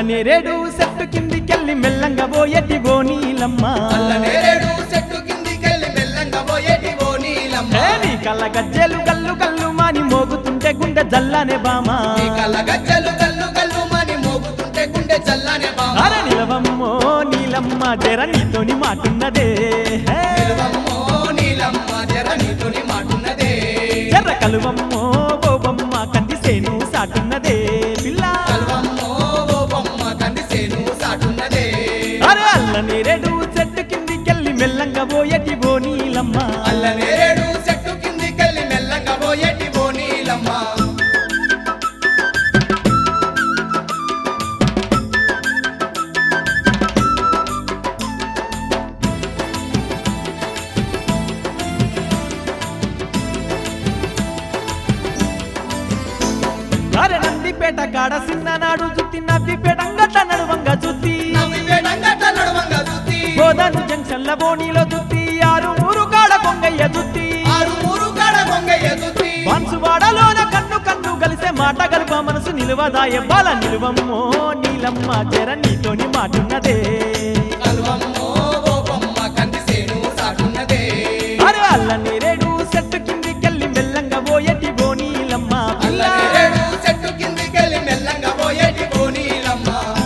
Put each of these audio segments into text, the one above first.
నేరేడు చెట్టు కిందికెళ్ళి మెల్లంగా పోయేటి బోనీలమ్మ అల్ల నేరేడు చెట్టు కిందికెళ్ళి మెల్లంగా పోయేటి ఓ నీలమ్మ ఏ నీ కళ్ళ గజ్జెలు గల్లు గల్లు మాని మోగుతుంటే గుండె జల్లనే బామా నీ కళ్ళ గజ్జలు గల్లు గల్లు మని మోగుతుంటే గుండె చల్లనే బామ అర నిలవమ్మో నీలమ్మ జర నీతోని మాటున్నదే హే. నిలువమ్మో నీలమ్మ జర నీతోని మాటున్నదే జర్ర కలువమ్మో బోబమ్మ కంది సేను సాటున్నదే పిల్ల కల్వమ్మో ఓ బొమ్మ కంది సేను సాటున్నదే అరే అల్ల నేరేడు చెట్టు కిందికెళ్ళి మెల్లంగా పోయేటి బోనీలమ్మ అల్ల నేరేడు చెట్టు కిందికెళ్ళి మెల్లంగా పోయేటి ఓ నీలమ్మ అరే నందిపేట కాడ సిన్ననాడు జుత్తి నవ్విపేట అంగట నడువంగా జుత్తి నవ్విపేటంగట నడువంగా జుత్తి గోదాను జంక్షన్ల బోనీలో జుత్తి ఆరు మూరు కాడ కొంగయ్య జుత్తి ఆరు మూరు కాడ గొంగయ్య జుత్తి బాన్సువాడలోన కన్ను కన్ను కలిసే మాట గల్ప మనసు నిలువదాయ బాల నిలువమ్మో నీలమ్మ జర నీతోని మాటున్నదే కల్వమ్మో ఓ బొమ్మ కంది సేను సాటున్నదే అరే అల్ల నేరేడు చెట్టు కిందికెళ్ళి మెల్లంగా పోయేటి బోనీలమ్మ అల్ల నేరేడు చెట్టు కిందికెళ్ళి మెల్లంగా పోయేటి ఓ నీలమ్మ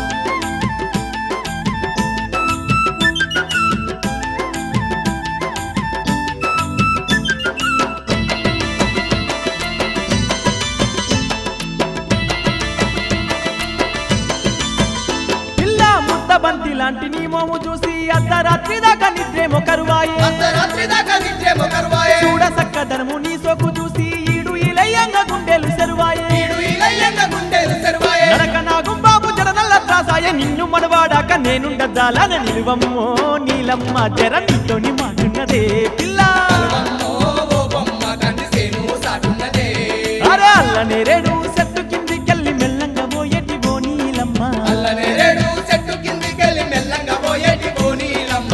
పిల్ల ముద్ద బంతి లాంటి నీ మోము చూసి అర్ధరాత్రి దాకా నిద్రేమో కరువాయే అర్ధరాత్రి దాకా నిద్రేమో కరువాయే చూడ సక్కదనము నీ సోకు చూసి ఈడు ఇలయ్యంగా గుండెలు సెరువాయే ఈడు ఇలయ్యంగా గుండెలు తెరువాయే నడక నాగు బాబు జడ నల్ల త్రాసాయ నిన్ను మనవాడాక నేనుండద్దాలన నిలువమ్మో నీలమ్మ జర నీతోని మాటున్నదే పిల్ల కల్వమ్మో ఓ బొమ్మ కంది సేను సాటున్నదే అరే అల్ల నేరేడు చెట్టు కిందికెళ్ళి మెల్లంగా పోయేటి ఓ నీలమ్మ అల్ల నేరేడు చెట్టు కిందికెళ్ళి మెల్లంగా పోయేటి ఓ నీలమ్మ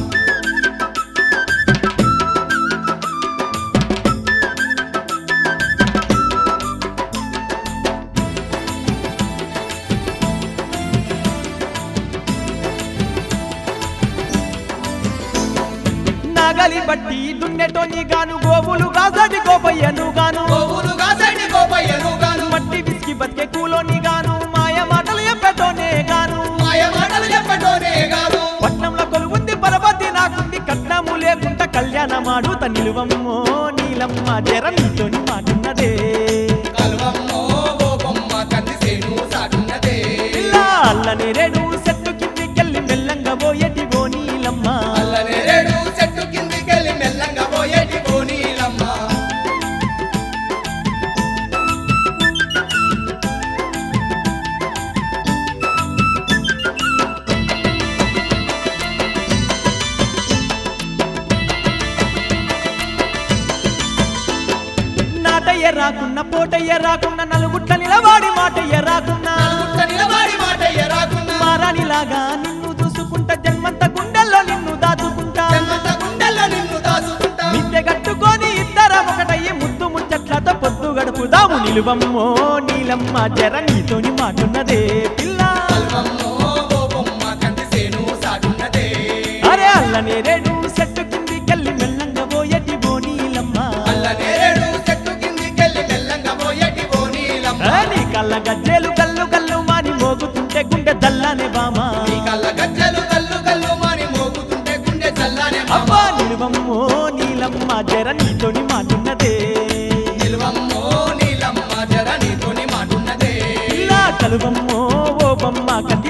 నాగలి బట్టి దున్నెటోని గాను గోవులు గాసడి గోపయ్యను గాను గోవులు కాసండి గోపయ్యను గాను మట్టి విసికి బతికే కూలోని గాను మాయ మాటలు చెప్పటోనే గాను మాయ మాటలు చెప్పటోనే కాదు పట్నంలో కొలువుంది పరపతి నాకుంది కట్నము లేకుండా కళ్యాణమాడు నిలువమ్మో నీలమ్మ జర నీతోని మాటున్నదే కల్వమ్మో ఓ బొమ్మ కంది సేను సాటున్నదే పిల్ల అల్ల నేరేడు చెట్టు కిందికెళ్ళి మెల్లంగా పోయేటి ఓ నీలమ్మ అల్ల నేరేడు చెట్టు కిందికెళ్ళి మెల్లంగా పోయేటి ఓ నీలమ్మ నాటయ్య రాకున్న పోటయ్య రాకున్న నలుగుట్ల నిలవాడి మాటయ్య రాకున్న నలుగుట్ట నిలబడి మాటయ్య రాకున్నా మారానిలాగా నిన్ను చూసుకుంటా జన్మంత గుండెల్లో నిన్ను దాచుకుంటా జన్మంత గుండెల్లో నిన్ను దాచుకుంటా మిద్దె కట్టుకొని ఇద్దరం ఒకటయ్యి ముద్దు ముచ్చట్లతో పొద్దు గడుపుదాము నిలువమ్మో నీలమ్మ జర నీతోని మాటున్నదే పిల్ల కల్వమ్మో ఓ బొమ్మ కంది సేను సాటున్నదే అరే అల్ల నేరేడు చెట్టు కిందికెళ్ళి మెల్లంగా పోయేటి ఓ నీలమ్మ అల్ల నేరేడు చెట్టు కిందికెళ్ళి మెల్లంగా పోయేటి ఓ నీలమ్మ ఆ నీ కళ్ళ గజ్జెలు గల్లు గల్లు మాని మోగుతుంటే గుండె దల్లనే బామా నీ కళ్ళ గజ్జలు గల్లు గల్లు మాని మోగుతుంటే గుండె చల్లానే అబ్బా నిలువమ్మో నీలమ్మ జర నీతోని మాటున్నదే నిలువమ్మో నీలమ్మ జర నీతోని మాటున్నదే పిల్ల కలువమ్మో ఓ బొమ్మ కన్న